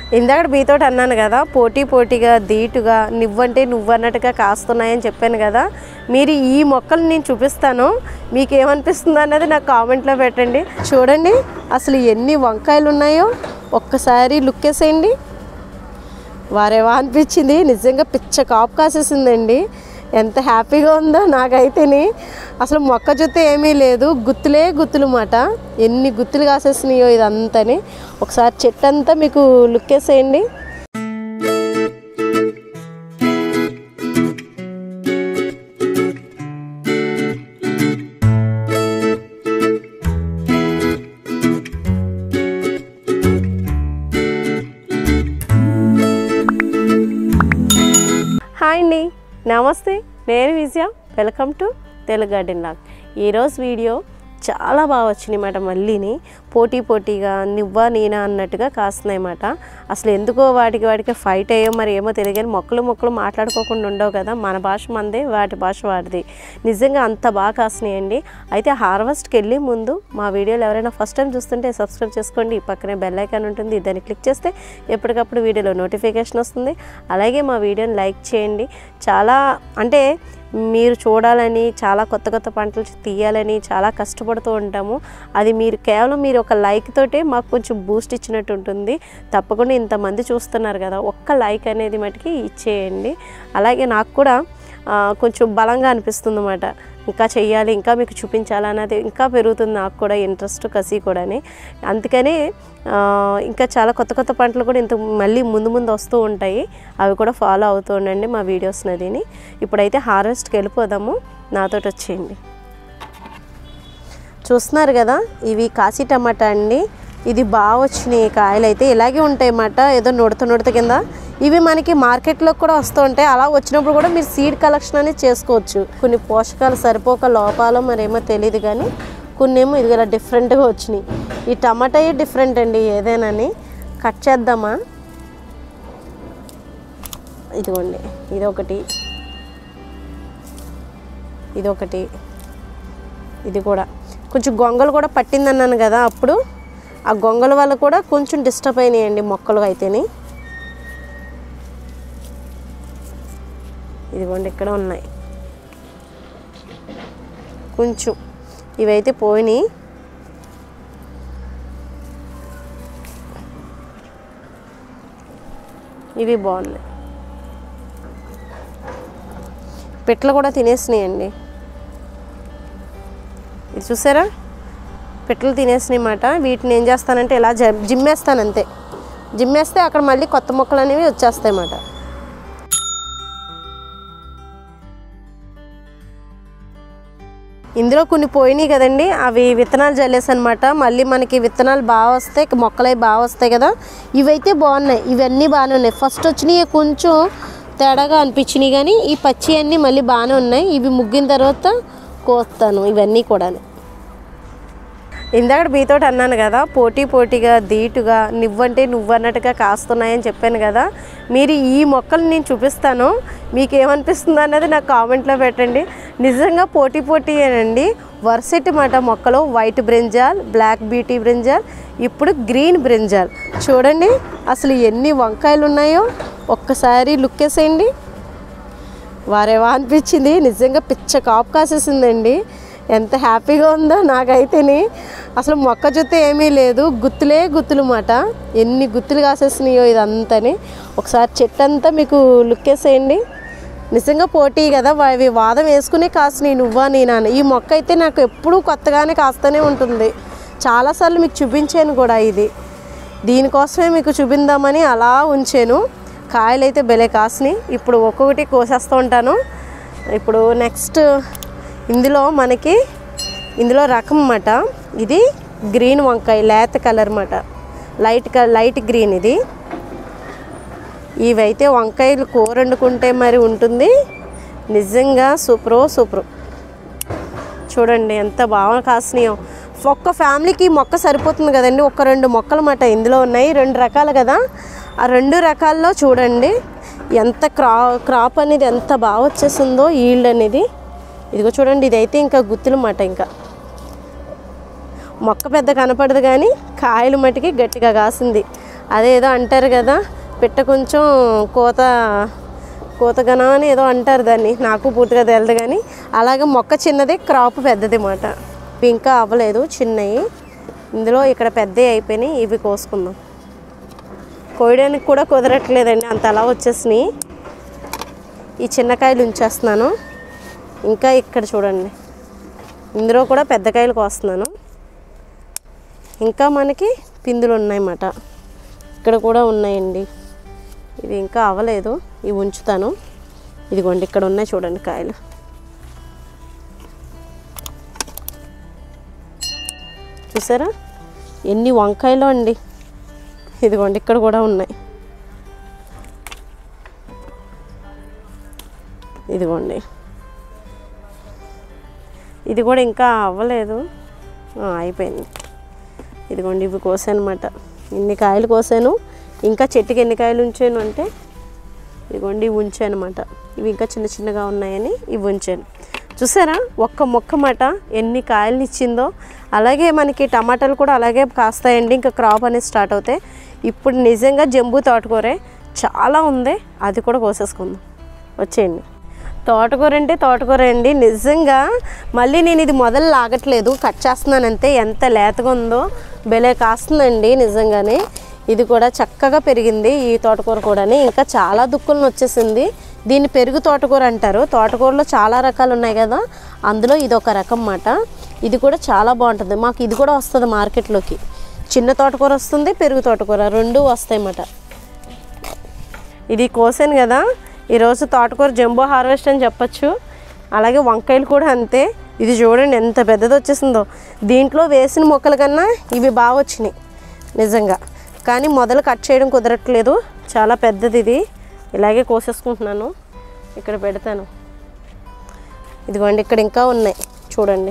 ఇందాక మీతోటి అన్నాను కదా పోటీ పోటీగా ధీటుగా నువ్వంటే నువ్వు అన్నట్టుగా కాస్తున్నాయని చెప్పాను కదా మీరు ఈ మొక్కలు నేను చూపిస్తాను మీకు ఏమనిపిస్తుంది అన్నది నాకు కామెంట్లో పెట్టండి చూడండి అసలు ఎన్ని వంకాయలు ఉన్నాయో ఒక్కసారి లుక్ వేసేయండి వారేవా అనిపించింది నిజంగా పిచ్చ కాపు కాసేసిందండి ఎంత హ్యాపీగా ఉందో నాకైతేని అసలు మొక్క జొత్త ఏమీ లేదు గుత్తులే గుత్తులు మాట ఎన్ని గుత్తులు కాసేసినాయో ఇదంతని ఒకసారి చెట్టు అంతా మీకు లుక్ వేసేయండి హాయ్ అండి నమస్తే నేను Vijaya welcome to Telugu garden log ఈరోజు వీడియో చాలా బాగా వచ్చినాయి మాట మళ్ళీని పోటీ పోటీగా నువ్వా నేనా అన్నట్టుగా కాస్తున్నాయి మాట అసలు ఎందుకో వాటికి వాటికి ఫైట్ అయ్యో మరి ఏమో తెలియదు కానీ మొక్కలు మొక్కలు మాట్లాడుకోకుండా ఉండవు కదా మన భాష మందే వాటి భాష వాడిది నిజంగా అంత బాగా కాస్తున్నాయండి అయితే హార్వెస్ట్కి వెళ్ళి ముందు మా వీడియోలు ఎవరైనా ఫస్ట్ టైం చూస్తుంటే సబ్స్క్రైబ్ చేసుకోండి ఈ పక్కనే బెల్ ఐకాన్ ఉంటుంది దాన్ని క్లిక్ చేస్తే ఎప్పటికప్పుడు వీడియోలో నోటిఫికేషన్ వస్తుంది అలాగే మా వీడియోని లైక్ చేయండి చాలా అంటే మీరు చూడాలని చాలా కొత్త కొత్త పంటలు తీయాలని చాలా కష్టపడుతూ ఉంటాము అది మీరు కేవలం మీరు ఒక లైక్ తోటే మాకు కొంచెం బూస్ట్ ఇచ్చినట్టు ఉంటుంది తప్పకుండా ఇంతమంది చూస్తున్నారు కదా ఒక్క లైక్ అనేది మటుకి ఇచ్చేయండి అలాగే నాకు కూడా ఆ, కొంచెం బలంగా అనిపిస్తుంది అన్నమాట ఇంకా చెయ్యాలి ఇంకా మీకు చూపించాలి అన్నది ఇంకా పెరుగుతుంది నాకు కూడా ఇంట్రెస్ట్ కసి కూడాని అందుకని ఆ, ఇంకా చాలా కొత్త కొత్త పంటలు కూడా ఇంత మళ్ళీ ముందు ముందు వస్తూ ఉంటాయి అవి కూడా ఫాలో అవుతూ ఉండండి మా వీడియోస్ నదిని ఇప్పుడైతే హార్వెస్ట్కి వెళ్ళిపోదాము నాతోటి వచ్చేయండి చూస్తున్నారు కదా ఇవి కాశీ టమాటా అండి ఇది బాగా వచ్చినాయి కాయలు అయితే ఇలాగే ఉంటాయి అన్నమాట ఏదో నుడత నుడత కింద ఇవి మనకి మార్కెట్లో కూడా వస్తూ ఉంటాయి అలా వచ్చినప్పుడు కూడా మీరు సీడ్ కలెక్షన్ అనేది చేసుకోవచ్చు కొన్ని పోషకాలు సరిపోక లోపాలు మరేమో తెలియదు కానీ కొన్ని ఏమో ఇది ఇలా డిఫరెంట్గా వచ్చినాయి ఈ టమాటా డిఫరెంట్ అండి ఏదేనని కట్ చేద్దామా ఇదిగోండి ఇది ఒకటి ఇది ఒకటి ఇది కూడా కొంచెం గొంగలు కూడా పట్టిందన్నాను కదా అప్పుడు ఆ గొంగల వల్ల కూడా కొంచెం డిస్టర్బ్ అయినాయండి మొక్కలు అయితేని ఇదిగోండి ఇక్కడ ఉన్నాయి కొంచెం ఇవైతే పోయినాయి ఇవి బాగున్నాయి పిట్టలు కూడా తినేసినాయండి ఇది చూసారా పిట్టలు తినేసినాయి మాట వీటిని ఏం చేస్తానంటే ఇలా జ- జిమ్మేస్తాను అంతే జిమ్మేస్తే అక్కడ మళ్ళీ కొత్త మొక్కలు అనేవి వచ్చేస్తాయి అన్నమాట ఇందులో కొన్ని పోయినాయి కదండి అవి విత్తనాలు జల్లేసి అనమాట మళ్ళీ మనకి విత్తనాలు బాగా వస్తాయి మొక్కలు అవి బాగా వస్తాయి కదా ఇవైతే బాగున్నాయి ఇవన్నీ బాగానే ఉన్నాయి ఫస్ట్ వచ్చినాయి కొంచెం తేడాగా అనిపించినాయి కానీ ఈ పచ్చి అన్నీ మళ్ళీ బాగానే ఉన్నాయి ఇవి ముగ్గిన తర్వాత కోస్తాను ఇవన్నీ కూడా ఇందాక మీతో అన్నాను కదా పోటీ పోటీగా ధీటుగా నువ్వంటే నువ్వు అన్నట్టుగా కాస్తున్నాయని చెప్పాను కదా మీరు ఈ మొక్కలు నేను చూపిస్తాను మీకు ఏమనిపిస్తుంది అన్నది నాకు కామెంట్లో పెట్టండి నిజంగా పోటీ పోటీయేనండి వర్సెట్ మాట మొక్కలు white brinjal black beauty brinjal ఇప్పుడు గ్రీన్ బ్రింజాల్ చూడండి అసలు ఎన్ని వంకాయలు ఉన్నాయో ఒక్కసారి లుక్ వేసేయండి వారేవా అనిపించింది నిజంగా పిచ్చ కాపు కాసేసిందండి ఎంత హ్యాపీగా ఉందో నాకైతేని అసలు మొక్క జొత్త ఏమీ లేదు గుత్తులే గుత్తులు మాట ఎన్ని గుత్తులు కాసేసినాయో ఇదంతని ఒకసారి చెట్టు అంతా మీకు లుక్ వేసేయండి నిజంగా పోటీ కదా వా- ఇవి వాదం వేసుకునే కాసినాయి నువ్వా నేనా అని. ఈ మొక్క అయితే నాకు ఎప్పుడూ కొత్తగానే కాస్తూనే ఉంటుంది చాలాసార్లు మీకు చూపించాను కూడా ఇది దీనికోసమే మీకు చూపిందామని అలా ఉంచాను కాయలు అయితే భలే కాసినాయి ఇప్పుడు ఒక్కొక్కటి కోసేస్తూ ఉంటాను ఇప్పుడు నెక్స్ట్ ఇందులో మనకి ఇందులో రకం అన్నమాట ఇది గ్రీన్ వంకాయ లేత కలర్ అన్నమాట లైట్ కలర్ లైట్ గ్రీన్ ఇది ఇవైతే వంకాయలు కూర వండుకుంటే మరి ఉంటుంది నిజంగా సూపరో సూపరు చూడండి ఎంత బాగా కాసినాయో ఒక్క ఫ్యామిలీకి మొక్క సరిపోతుంది కదండి ఒక రెండు మొక్కలు మాట ఇందులో ఉన్నాయి రెండు రకాలు కదా ఆ రెండు రకాల్లో చూడండి ఎంత క్రా క్రాప్ అనేది ఎంత బాగా వచ్చేసిందో ఈల్డ్ అనేది ఇదిగో చూడండి ఇదైతే ఇంకా గుత్తులు మాట ఇంకా మొక్క పెద్ద కనపడదు కానీ కాయలు మట్టుకి గట్టిగా కాసింది అదేదో అంటారు కదా పిట్ట కొంచెం కోత కోతగన అని ఏదో అంటారు దాన్ని నాకు పూర్తిగా తెలియదు కానీ అలాగే మొక్క చిన్నది క్రాప్ పెద్దది మాట ఇవి ఇంకా అవ్వలేదు చిన్నవి ఇందులో ఇక్కడ పెద్దవి అయిపోయినాయి ఇవి కోసుకుందాం కోయడానికి కూడా కుదరట్లేదండి అంత అలా వచ్చేసినాయి ఈ చిన్నకాయలు ఉంచేస్తున్నాను ఇంకా ఇక్కడ చూడండి ఇందులో కూడా పెద్ద కాయలు కోస్తున్నాను ఇంకా మనకి పిందులు ఉన్నాయన్నమాట ఇక్కడ కూడా ఉన్నాయండి ఇవి ఇంకా అవ్వలేదు ఇవి ఉంచుతాను ఇదిగోండి ఇక్కడ ఉన్నాయి చూడండి కాయలు చూసారా ఎన్ని వంకాయలు అండి ఇదిగోండి ఇక్కడ కూడా ఉన్నాయి ఇదిగోండి ఇది కూడా ఇంకా అవ్వలేదు ఆ, అయిపోయింది ఇదిగోండి ఇవి కోసాను అనమాట ఇన్ని కాయలు కోసాను ఇంకా చెట్టుకి ఎన్ని కాయలు ఉంచాను అంటే ఇదిగోండి ఇవి ఉంచాను అనమాట ఇవి ఇంకా చిన్న చిన్నగా ఉన్నాయని ఇవి ఉంచాను చూసారా ఒక్క మొక్క మాట ఎన్ని కాయలు ఇచ్చిందో అలాగే మనకి టమాటాలు కూడా అలాగే కాస్తాయండి ఇంకా క్రాప్ అనేది స్టార్ట్ అవుతాయి ఇప్పుడు నిజంగా జంబూ తోటకూరే చాలా ఉంది అది కూడా కోసేసుకుందాం వచ్చేయండి తోటకూర అంటే తోటకూర అండి నిజంగా మళ్ళీ నేను ఇది మొదలు లాగట్లేదు కట్ చేస్తున్నాను అంతే ఎంత లేతగా ఉందో బెలే కాస్తుందండి నిజంగానే ఇది కూడా చక్కగా పెరిగింది ఈ తోటకూర కూడాని ఇంకా చాలా దుక్కులను వచ్చేసింది దీన్ని పెరుగు తోటకూర అంటారు తోటకూరలో చాలా రకాలు ఉన్నాయి కదా అందులో ఇది ఒక రకం మాట ఇది కూడా చాలా బాగుంటుంది మాకు ఇది కూడా వస్తుంది మార్కెట్లోకి చిన్న తోటకూర వస్తుంది పెరుగు తోటకూర రెండు వస్తాయన్నమాట ఇది కోసాను కదా ఈరోజు తోటకూర జంబో హార్వెస్ట్ అని చెప్పచ్చు అలాగే వంకాయలు కూడా అంతే ఇది చూడండి ఎంత పెద్దది వచ్చేసిందో దీంట్లో వేసిన మొక్కల కన్నా ఇవి బాగా వచ్చినాయి నిజంగా కానీ మొదలు కట్ చేయడం కుదరట్లేదు చాలా పెద్దది ఇది ఇలాగే కోసేసుకుంటున్నాను ఇక్కడ పెడతాను ఇదిగోండి ఇక్కడ ఇంకా ఉన్నాయి చూడండి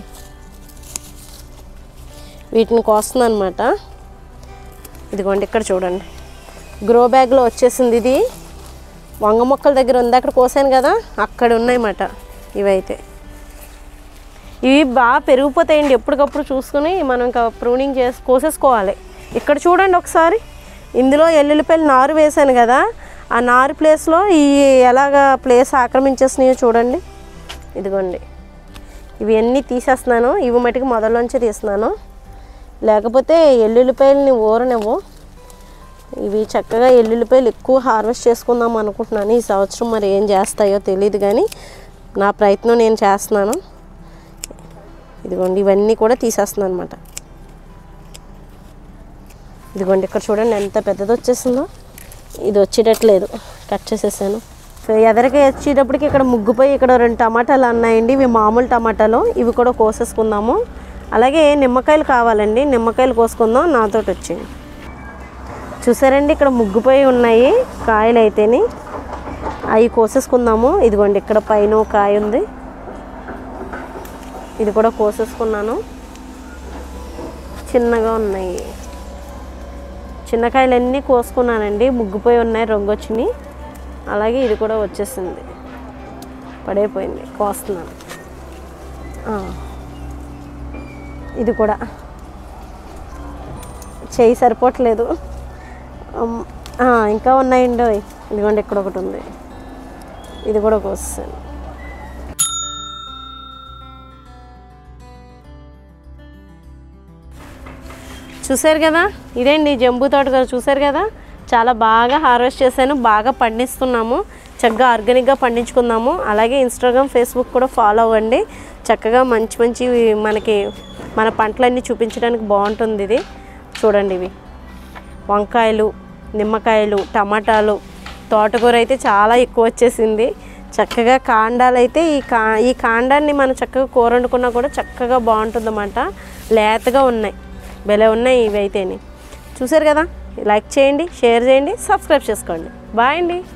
వీటిని కోస్తున్నాను అనమాట ఇదిగోండి ఇక్కడ చూడండి గ్రో బ్యాగ్లో వచ్చేసింది ఇది వంగ మొక్కల దగ్గర ఉంది అక్కడ కోసాను కదా అక్కడ ఉన్నాయన్నమాట ఇవైతే ఇవి బాగా పెరిగిపోతాయండి ఎప్పటికప్పుడు చూసుకుని మనం ఇంకా ప్రూనింగ్ చేసి కోసేసుకోవాలి ఇక్కడ చూడండి ఒకసారి ఇందులో ఎల్లుల్లిపాయలు నారు వేసాను కదా ఆ నారు ప్లేస్లో ఈ ఎలాగ ప్లేస్ ఆక్రమించేసినాయో చూడండి ఇదిగోండి ఇవి అన్నీ తీసేస్తున్నాను ఇవి మటుకు మొదల్లోంచి తీస్తున్నాను లేకపోతే ఎల్లుల్లిపాయలని ఊరనివ్వు ఇవి చక్కగా ఎల్లుల్లిపాయలు ఎక్కువ హార్వెస్ట్ చేసుకుందాం అనుకుంటున్నాను ఈ సంవత్సరం మరి ఏం చేస్తాయో తెలియదు కానీ నా ప్రయత్నం నేను చేస్తున్నాను ఇదిగోండి ఇవన్నీ కూడా తీసేస్తున్నాను అనమాట ఇదిగోండి ఇక్కడ చూడండి ఎంత పెద్దది వచ్చేసిందో ఇది వచ్చేటట్లేదు కట్ చేసేసాను సో ఎదరికి వచ్చేటప్పటికి ఇక్కడ ముగ్గుపోయి ఇక్కడ రెండు టమాటాలు ఉన్నాయండి ఇవి మామూలు టమాటాలు ఇవి కూడా కోసేసుకుందాము అలాగే నిమ్మకాయలు కావాలండి నిమ్మకాయలు కోసుకుందాం నాతోటి వచ్చేయండి చూసారండి ఇక్కడ ముగ్గుపోయి ఉన్నాయి కాయలు అయితేని అవి కోసేసుకుందాము ఇదిగోండి ఇక్కడ పైన ఒక కాయ ఉంది ఇది కూడా కోసేసుకున్నాను చిన్నగా ఉన్నాయి చిన్నకాయలన్నీ కోసుకున్నానండి ముగ్గుపోయి ఉన్నాయి రంగు వచ్చినాయి అలాగే ఇది కూడా వచ్చేసింది పడైపోయింది కోస్తున్నాను ఆ. ఇది కూడా చేయి సరిపోవట్లేదు అమ్, ఆ, ఇంకా ఉన్నాయండి ఓయ్. ఇదిగోండి ఇక్కడ ఒకటి ఉంది ఇది కూడా కోస్తాను చూసారు కదా ఇదేండి జంబూ తోటకూర చూసారు కదా చాలా బాగా హార్వెస్ట్ చేశాను బాగా పండిస్తున్నాము చక్కగా ఆర్గానిక్గా పండించుకుందాము అలాగే ఇన్స్టాగ్రామ్ ఫేస్బుక్ కూడా ఫాలో అవ్వండి చక్కగా మంచి మంచి మనకి మన పంటలన్నీ చూపించడానికి బాగుంటుంది ఇది చూడండి ఇవి వంకాయలు నిమ్మకాయలు టమాటాలు తోటకూర అయితే చాలా ఎక్కువ వచ్చేసింది చక్కగా కాండాలు అయితే ఈ కా ఈ కాండాన్ని మనం చక్కగా కూర వండుకున్నా కూడా చక్కగా బాగుంటుందన్నమాట లేతగా ఉన్నాయి భలే ఉన్నాయి ఇవి అయితేని చూసారు కదా లైక్ చేయండి షేర్ చేయండి సబ్స్క్రైబ్ చేసుకోండి బాయ్ అండి